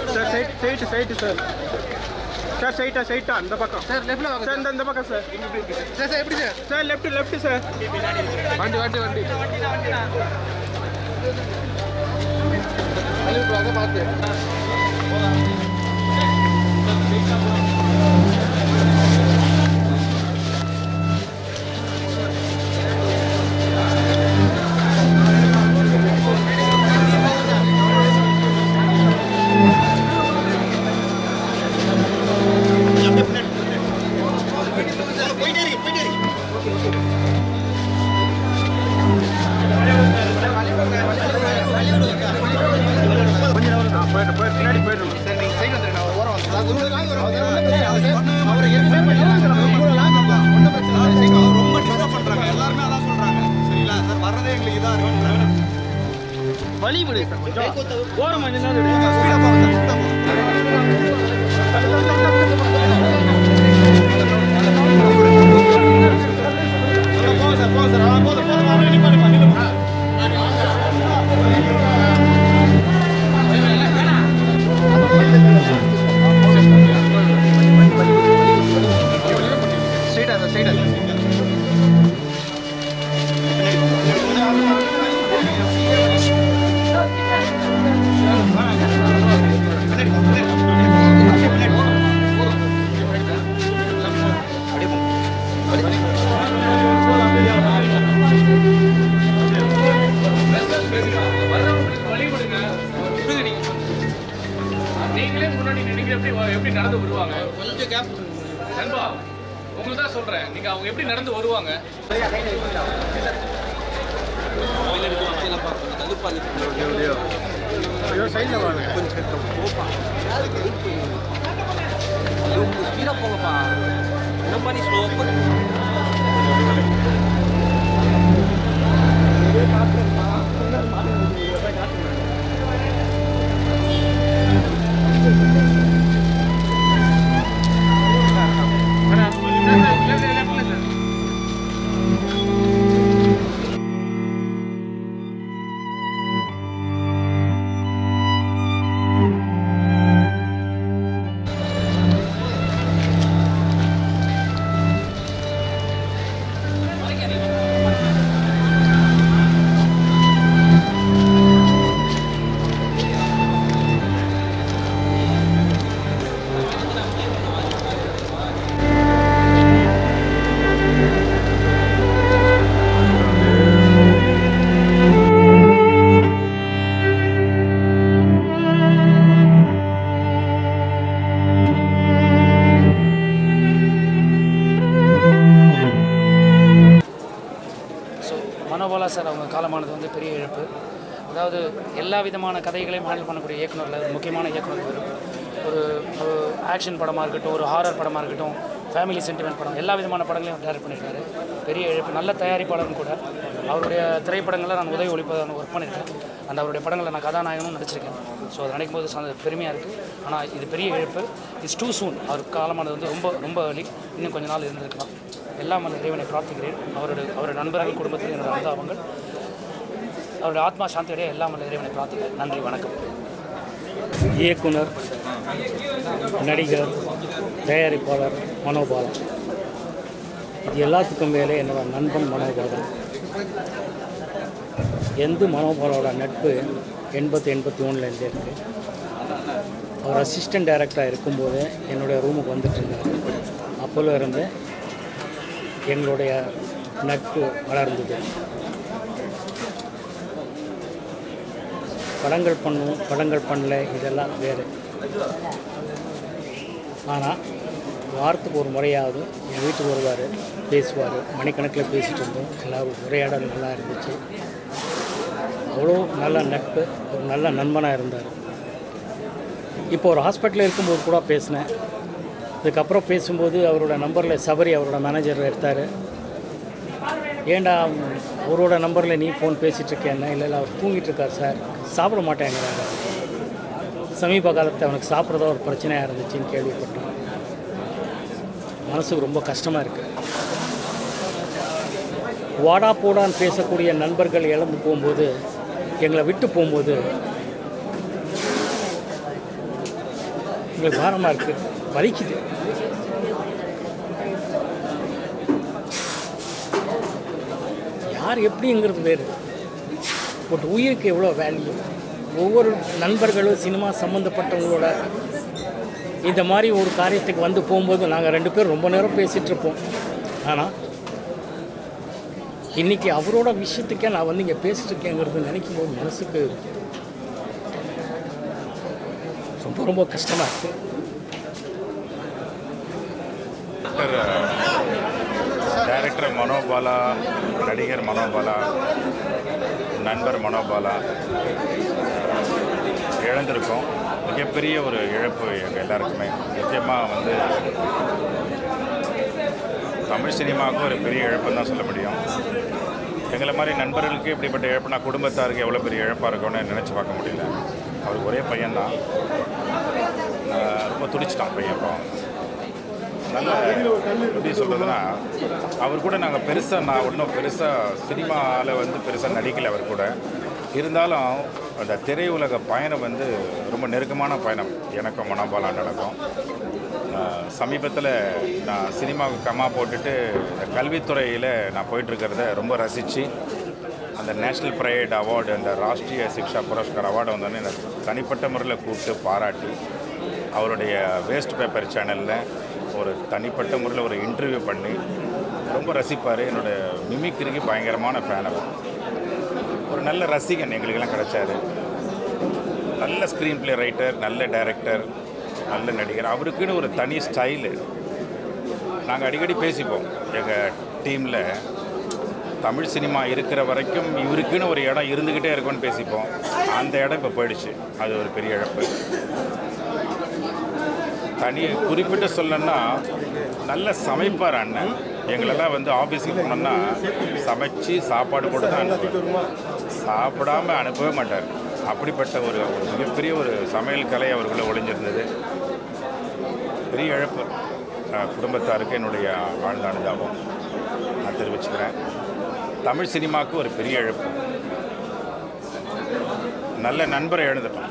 Sir side side side sir sir சைட்டா சைட்டா அந்த பக்கம் சார் லெஃப்ட்ல வாங்க சார் இந்த இந்த பக்கம் சார் சார் சார் எப்படி sir sir left left sir வண்டி வண்டி வண்டி தள்ளி விட்டுவாங்க பார்த்து ஆ போயிட்டு போயிட்டு பின்னாடி போயிடணும் சார் நீங்க சைடு வந்துருங்க நான் ஓரம் வந்து அது உள்ள லாங் வரும் ஒன்றும் பிரச்சனை இல்லை சார் அவரை எதுவுமே பண்ணிடலாம் இவ்வளோ லாங் வரலாம் ஒன்றும் பிரச்சனை இல்லை சைடு வாங்க. ரொம்ப டிஸ்டர்ப் பண்றாங்க எல்லாருமே அதான் சொல்றாங்க சரிங்களா சார் வர்றதே எங்களுக்கு இதா இருக்கும் வழி விடு கொஞ்சம் ஓரம் கொஞ்சம் நேரம் விடு. ஸ்பீடா போங்க சார் ஸ்பீடா போங்க போங்க சார் போங்க சார் ஆ, போதும் போதும் வாங்க, நிப்பாட்டு, நில்லுங்க. ஸ்ட்ரைட்டா சார் ஸ்ட்ரைட்டா நீங்களே முன்னாடி நினைக்கிற எப்படி எப்படி நடந்து வருவாங்க கொஞ்சம் கேப் நண்பா உங்களுக்கு தான் சொல்றேன் நீங்க அவங்க எப்படி நடந்து வருவாங்க ஐயோ சைடில் வாங்க ஸ்பீடாக போங்கப்பா என்னப்பா நீ ஸ்லோ பண்ணு ஸோ மனோபாலா சார் அவங்க காலமானது வந்து பெரிய இழப்பு அதாவது எல்லா விதமான கதைகளையும் ஹேண்டில் பண்ணக்கூடிய இயக்குனரில் ஒரு முக்கியமான இயக்குனர் இவர் ஒரு ஒரு ஆக்ஷன் படமாக இருக்கட்டும் ஒரு ஹாரர் படமாக இருக்கட்டும் ஃபேமிலி சென்டிமெண்ட் படம் எல்லா விதமான படங்களையும் டைரக்ட் பண்ணியிருக்காரு பெரிய இழப்பு நல்ல தயாரிப்பாளரும் கூட அவருடைய திரைப்படங்களில் நான் உதவி ஒழிப்பதாக ஒர்க் பண்ணியிருக்கேன் அந்த அவருடைய படங்களில் நான் கதாநாயகனும் நடிச்சிருக்கேன் ஸோ அதை நினைக்கும் போது சந்த பெருமையாக இருக்குது ஆனால் இது பெரிய இழப்பு இட்ஸ் டூ சூன் அவர் காலமானது வந்து ரொம்ப ரொம்ப early இன்னும் கொஞ்ச நாள் இருந்திருக்கலாம் எல்லாம் அந்த இறைவனை பிரார்த்திக்கிறேன் அவரோட அவரோட நண்பர்கள் குடும்பத்தில் என்னோட அனுதாபங்கள் அவருடைய ஆத்மா சாந்தியுடைய எல்லாம் வல்ல இறைவனை பிரார்த்திக்கிறேன் நன்றி வணக்கம் இயக்குனர் நடிகர் தயாரிப்பாளர் மனோபாலன் இது எல்லாத்துக்கும் மேலே என்னோட நண்பன் மனோபாலன் எந்த மனோபாலோட நட்பு எண்பத்தி எண்பத்தி ஒன்றுலேருந்தே இருக்குது அவர் அசிஸ்டன்ட் டைரக்டராக இருக்கும்போது என்னுடைய ரூமுக்கு வந்துட்டு இருந்தார் அப்போல இருந்து எங்களுடைய நட்பு வளர்ந்தது படங்கள் பண்ணுவோம் படங்கள் பண்ணல இதெல்லாம் வேறு ஆனால் வாரத்துக்கு ஒரு முறையாவது என் வீட்டுக்கு வருவார் பேசுவார் மணிக்கணக்கில் பேசிகிட்டு இருந்தோம் எல்லோரும் உரையாடல் நல்லா இருந்துச்சு அவ்வளோ நல்ல நட்பு ஒரு நல்ல நண்பனாக இருந்தார் இப்போ ஒரு ஹாஸ்பிட்டலில் இருக்கும்போது கூட பேசினேன் இதுக்கப்புறம் பேசும்போது அவரோட நம்பரில் சபரி அவரோட மேனேஜர் எடுத்தார் ஏன்டா அவரோட நம்பரில் நீ ஃபோன் பேசிகிட்டு இருக்கேன்னா இல்லை இல்லை அவர் தூங்கிட்டு இருக்கார் சார் சாப்பிட மாட்டேங்கிறாங்க சமீப காலத்தில் அவனுக்கு சாப்பிட்றதா ஒரு பிரச்சனையாக இருந்துச்சுன்னு கேள்விப்பட்டோம் மனசுக்கு ரொம்ப கஷ்டமாக இருக்குது வாடா போடான்னு பேசக்கூடிய நண்பர்கள் இழந்து போகும்போது எங்களை விட்டு போகும்போது எங்களுக்கு பாரமாக இருக்குது வலிக்குது யார் எப்படிங்கிறது வேறு பட் உயிருக்கு எவ்வளோ வேல்யூ ஒவ்வொரு நண்பர்களும் சினிமா சம்மந்தப்பட்டவங்களோட இந்த மாதிரி ஒரு காரியத்துக்கு வந்து போகும்போது நாங்கள் ரெண்டு பேரும் ரொம்ப நேரம் பேசிகிட்டு இருப்போம் ஆனால் இன்றைக்கி அவரோட விஷயத்துக்கே நான் வந்து இங்கே பேசிட்டு இருக்கேங்கிறது நினைக்கும் போது மனசுக்கு ரொம்ப ரொம்ப கஷ்டமாக இருக்குது டைரக்டர் மனோபாலா நடிகர் மனோபாலா நண்பர் மனோபாலா இழந்திருக்கோம் மிகப்பெரிய ஒரு இழப்பு எங்கள் எல்லாருக்குமே முக்கியமாக வந்து தமிழ் சினிமாவுக்கு ஒரு பெரிய இழப்புன்னு தான் சொல்ல முடியும் எங்களை மாதிரி நண்பர்களுக்கு இப்படிப்பட்ட இழப்புனா குடும்பத்தாருக்கு எவ்வளோ பெரிய இழப்பாக இருக்கும்னு நினச்சி பார்க்க முடியல அவருக்கு ஒரே பையன்தான் ஆஹ் ரொம்ப துடிச்சிட்டான் பையன் இப்போ நல்ல எப்படி சொல்கிறதுனா அவர் கூட நாங்கள் பெருசாக நான் ஒன்றும் பெருசாக சினிமாவில் வந்து பெருசாக நடிக்கல அவர் கூட இருந்தாலும் அந்த திரையுலக பயணம் வந்து ரொம்ப நெருக்கமான பயணம் எனக்கும் மனோபாலா நடக்கும் சமீபத்தில் நான் சினிமாவுக்கு கம்மா போட்டுட்டு இந்த கல்வித்துறையில் நான் போயிட்டுருக்கிறத ரொம்ப ரசித்து அந்த நேஷ்னல் ப்ரைட் அவார்டு அந்த ராஷ்ட்ரிய சிக்ஷா புரஸ்கார் அவார்டு வந்தோடனே எனக்கு தனிப்பட்ட முறையில் கூப்பிட்டு பாராட்டி அவருடைய வேஸ்ட் பேப்பர் சேனலில் ஒரு தனிப்பட்ட முறையில் ஒரு இன்டர்வியூ பண்ணி ரொம்ப ரசிப்பார் என்னோட மிமிக்ரிக்கு பயங்கரமான ஃபேன் அவர் ஒரு நல்ல ரசிகன் எங்களுக்கெல்லாம் கிடைச்சாரு நல்ல ஸ்க்ரீன் ப்ளே ரைட்டர் நல்ல டைரக்டர் நல்ல நடிகர் அவருக்குன்னு ஒரு தனி ஸ்டைலு நாங்கள் அடிக்கடி பேசிப்போம் எங்கள் டீமில் தமிழ் சினிமா இருக்கிற வரைக்கும் இவருக்குன்னு ஒரு இடம் இருந்துக்கிட்டே இருக்கும்னு பேசிப்போம் அந்த இடம் இப்போ போயிடுச்சு அது ஒரு பெரிய இழப்பு தனி குறிப்பிட்டு சொல்லணும்னா நல்ல சமைப்பார் அண்ணன் எங்களெல்லாம் வந்து ஆஃபீஸுக்கு போனோம்னா சமைச்சு சாப்பாடு போட்டு தான் அனுப்புவார் சாப்பிடாம அனுப்பவே மாட்டார் அப்படிப்பட்ட ஒரு ஒரு மிகப்பெரிய ஒரு சமையல் கலை அவருக்குள்ளே ஒளிஞ்சிருந்தது பெரிய இழப்பு அஹ், குடும்பத்தாருக்கு என்னுடைய ஆழ்ந்த அனுதாபம் நான் தெரிவிச்சுக்கிறேன் தமிழ் சினிமாவுக்கு ஒரு பெரிய இழப்பு நல்ல நண்பரை எழுந்துட்டோம்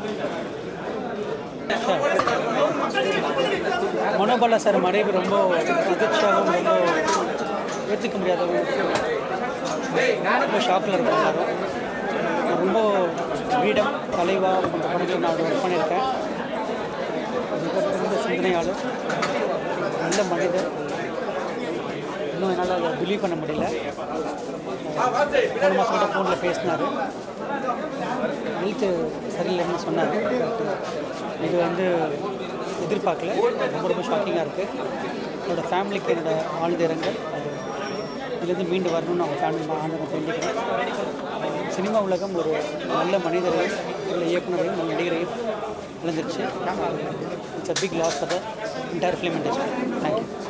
மனோபாலா சார் மறைவு ரொம்ப அதிர்ச்சியாகவும் ரொம்ப ஏற்றுக்க முடியாதவும் ரொம்ப ஷாக்கில் இருக்கோம் எல்லாரும் நான் ரொம்ப வீடம் தலைவா போன்ற படத்தில் நான் ஒர்க் பண்ணியிருக்கேன் மிகப்பெரிய சிந்தனையாளர் நல்ல மனிதர் இன்னும் என்னால் அதை பிலீவ் பண்ண முடியல போன மாதம் கூட ஃபோனில் பேசினார் ஹெல்த்து சரியில்லைன்னு சொன்னார் பட் இது வந்து எதிர்பார்க்கல ரொம்ப ரொம்ப ஷாக்கிங்காக இருக்குது என்னோட ஃபேமிலிக்கு என்னோட ஆழ்ந்த இரங்கல் அது இதுலேருந்து மீண்டு வரணும்னு அவங்க ஃபேமிலி நான் ஆண்டவன் வேண்டிக்கிறேன் சினிமா உலகம் ஒரு நல்ல மனிதரையும் நல்ல இயக்குனரையும் நல்ல நடிகரையும் இழந்துருச்சு it's a big loss for the entire film industry thank you